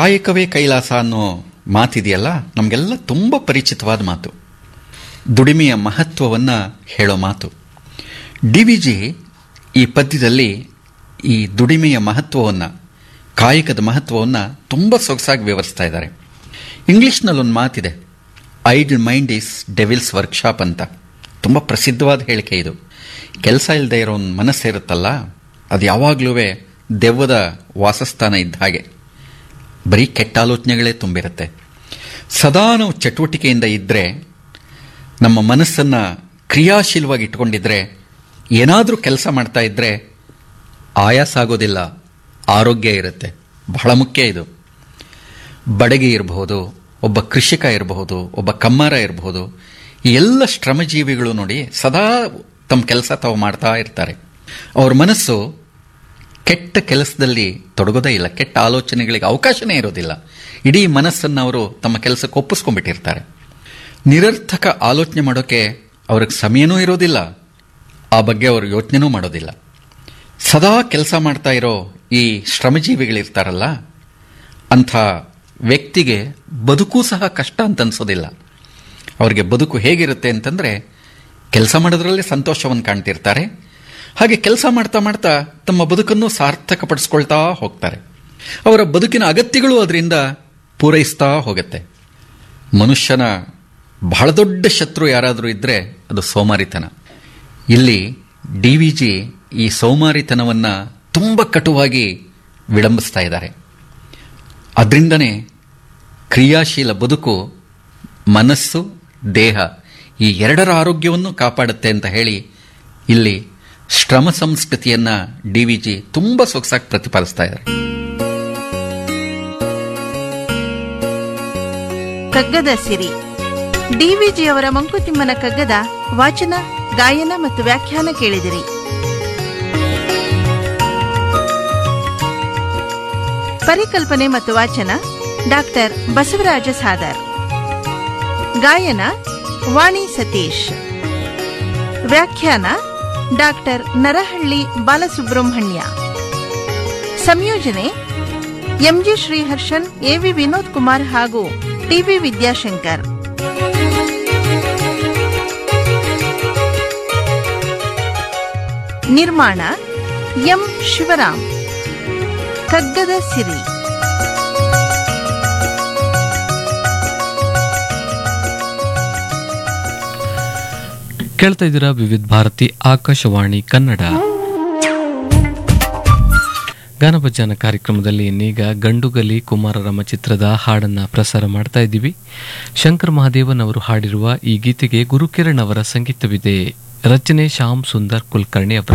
ಕಾಯಕವೇ ಕೈಲಾಸ ಅನ್ನೋ ಮಾತಿದೆಯಲ್ಲ ನಮಗೆಲ್ಲ ತುಂಬ ಪರಿಚಿತವಾದ ಮಾತು ದುಡಿಮೆಯ ಮಹತ್ವವನ್ನು ಹೇಳೋ ಮಾತು ಡಿ ವಿ ಜಿ ಈ ಪದ್ಯದಲ್ಲಿ ಈ ದುಡಿಮೆಯ ಮಹತ್ವವನ್ನು ಕಾಯಕದ ಮಹತ್ವವನ್ನು ತುಂಬ ಸೊಗಸಾಗಿ ವಿವರಿಸ್ತಾ ಇದ್ದಾರೆ ಇಂಗ್ಲಿಷ್ನಲ್ಲಿ ಒಂದು ಮಾತಿದೆ idle mind is devil's workshop ಅಂತ ತುಂಬ ಪ್ರಸಿದ್ಧವಾದ ಹೇಳಿಕೆ ಇದು ಕೆಲಸ ಇಲ್ಲದೆ ಇರೋ ಒಂದು ಮನಸ್ಸಿರುತ್ತಲ್ಲ ಅದು ಯಾವಾಗಲೂ ದೆವ್ವದ ವಾಸಸ್ಥಾನ ಇದ್ದ ಹಾಗೆ ಬರೀ ಕೆಟ್ಟ ಆಲೋಚನೆಗಳೇ ತುಂಬಿರುತ್ತೆ ಸದಾ ನಾವು ಚಟುವಟಿಕೆಯಿಂದ ಇದ್ದರೆ ನಮ್ಮ ಮನಸ್ಸನ್ನು ಕ್ರಿಯಾಶೀಲವಾಗಿ ಇಟ್ಕೊಂಡಿದ್ರೆ ಏನಾದರೂ ಕೆಲಸ ಮಾಡ್ತಾ ಇದ್ದರೆ ಆಯಾಸ ಆಗೋದಿಲ್ಲ ಆರೋಗ್ಯ ಇರುತ್ತೆ ಬಹಳ ಮುಖ್ಯ ಇದು ಬಡಗಿ ಇರಬಹುದು ಒಬ್ಬ ಕೃಷಿಕ ಇರಬಹುದು ಒಬ್ಬ ಕಮ್ಮಾರ ಇರಬಹುದು ಈ ಎಲ್ಲ ಶ್ರಮಜೀವಿಗಳು ನೋಡಿ ಸದಾ ತಮ್ಮ ಕೆಲಸ ತಾವು ಮಾಡ್ತಾ ಇರ್ತಾರೆ ಅವ್ರ ಮನಸ್ಸು ಕೆಟ್ಟ ಕೆಲಸದಲ್ಲಿ ತೊಡಗೋದೇ ಇಲ್ಲ ಕೆಟ್ಟ ಆಲೋಚನೆಗಳಿಗೆ ಅವಕಾಶನೇ ಇರೋದಿಲ್ಲ ಇಡೀ ಮನಸ್ಸನ್ನು ಅವರು ತಮ್ಮ ಕೆಲಸಕ್ಕೆ ಒಪ್ಪಿಸ್ಕೊಂಡ್ಬಿಟ್ಟಿರ್ತಾರೆ ನಿರರ್ಥಕ ಆಲೋಚನೆ ಮಾಡೋಕ್ಕೆ ಅವ್ರಿಗೆ ಸಮಯನೂ ಇರೋದಿಲ್ಲ ಆ ಬಗ್ಗೆ ಅವರು ಯೋಚನೆನೂ ಮಾಡೋದಿಲ್ಲ ಸದಾ ಕೆಲಸ ಮಾಡ್ತಾ ಇರೋ ಈ ಶ್ರಮಜೀವಿಗಳಿರ್ತಾರಲ್ಲ ಅಂಥ ವ್ಯಕ್ತಿಗೆ ಬದುಕು ಸಹ ಕಷ್ಟ ಅಂತ ಅನ್ಸೋದಿಲ್ಲ ಅವರಿಗೆ ಬದುಕು ಹೇಗಿರುತ್ತೆ ಅಂತಂದರೆ ಕೆಲಸ ಮಾಡೋದ್ರಲ್ಲೇ ಸಂತೋಷವನ್ನು ಕಾಣ್ತಿರ್ತಾರೆ ಹಾಗೆ ಕೆಲಸ ಮಾಡ್ತಾ ಮಾಡ್ತಾ ತಮ್ಮ ಬದುಕನ್ನು ಸಾರ್ಥಕಪಡಿಸ್ಕೊಳ್ತಾ ಹೋಗ್ತಾರೆ ಅವರ ಬದುಕಿನ ಅಗತ್ಯಗಳು ಅದರಿಂದ ಪೂರೈಸ್ತಾ ಹೋಗುತ್ತೆ ಮನುಷ್ಯನ ಬಹಳ ದೊಡ್ಡ ಶತ್ರು ಯಾರಾದರೂ ಇದ್ದರೆ ಅದು ಸೋಮಾರಿತನ ಇಲ್ಲಿ ಡಿ ವಿ ಜಿ ಈ ಸೋಮಾರಿತನವನ್ನು ತುಂಬ ಕಟುವಾಗಿ ವಿಳಂಬಿಸ್ತಾ ಇದ್ದಾರೆ ಅದರಿಂದನೇ ಕ್ರಿಯಾಶೀಲ ಬದುಕು ಮನಸ್ಸು ದೇಹ ಈ ಎರಡರ ಆರೋಗ್ಯವನ್ನು ಕಾಪಾಡುತ್ತೆ ಅಂತ ಹೇಳಿ ಇಲ್ಲಿ ಶ್ರಮ ಸಂಸ್ಕೃತಿಯನ್ನ ಡಿ ವಿ ಜಿ ತುಂಬ ಸೊಗಸಾಗಿ ಪ್ರತಿಪಾದಿಸ್ತಾ ಇದ್ದಾರೆ ಕಗ್ಗದ ಸಿರಿ ಡಿವಿಜಿ ಅವರ ಮಂಕುತಿಮ್ಮನ ಕಗ್ಗದ ವಾಚನ ಗಾಯನ ಮತ್ತು ವ್ಯಾಖ್ಯಾನ ಕೇಳಿದಿರಿ ಪರಿಕಲ್ಪನೆ ಮತ್ತು ವಾಚನ ಡಾಕ್ಟರ್ ಬಸವರಾಜ ಸಾದರ್ ಗಾಯನ ವಾಣಿ ಸತೀಶ್ ವ್ಯಾಖ್ಯಾನ ಡಾಕ್ಟರ್ ನರಹಳ್ಳಿ ಬಾಲಸುಬ್ರಹ್ಮಣ್ಯ ಸಂಯೋಜನೆ ಎಂಜಿ ಶ್ರೀಹರ್ಷನ್ ಎವಿ ವಿನೋದ್ ಕುಮಾರ್ ಹಾಗೂ ಟಿವಿ ವಿದ್ಯಾಶಂಕರ್ ನಿರ್ಮಾಣ ಎಂ ಶಿವರಾಮ್ ಕಗ್ಗದ ಸಿರಿ ಕೇಳ್ತಾ ಇದ್ದೀರಾ ವಿವಿಧ ಭಾರತಿ ಆಕಾಶವಾಣಿ ಕನ್ನಡ ಗಾನಭಜನ ಕಾರ್ಯಕ್ರಮದಲ್ಲಿ ಇನ್ನೀಗ ಗಂಡುಗಲಿ ಕುಮಾರರಮ ಚಿತ್ರದ ಹಾಡನ್ನ ಪ್ರಸಾರ ಮಾಡ್ತಾ ಇದ್ದೀವಿ ಶಂಕರ್ ಮಹಾದೇವನ್ ಅವರು ಹಾಡಿರುವ ಈ ಗೀತೆಗೆ ಗುರುಕಿರಣ್ ಅವರ ಸಂಗೀತವಿದೆ ರಚನೆ ಶ್ಯಾಮ್ ಸುಂದರ್ ಕುಲಕರ್ಣಿ ಅವರ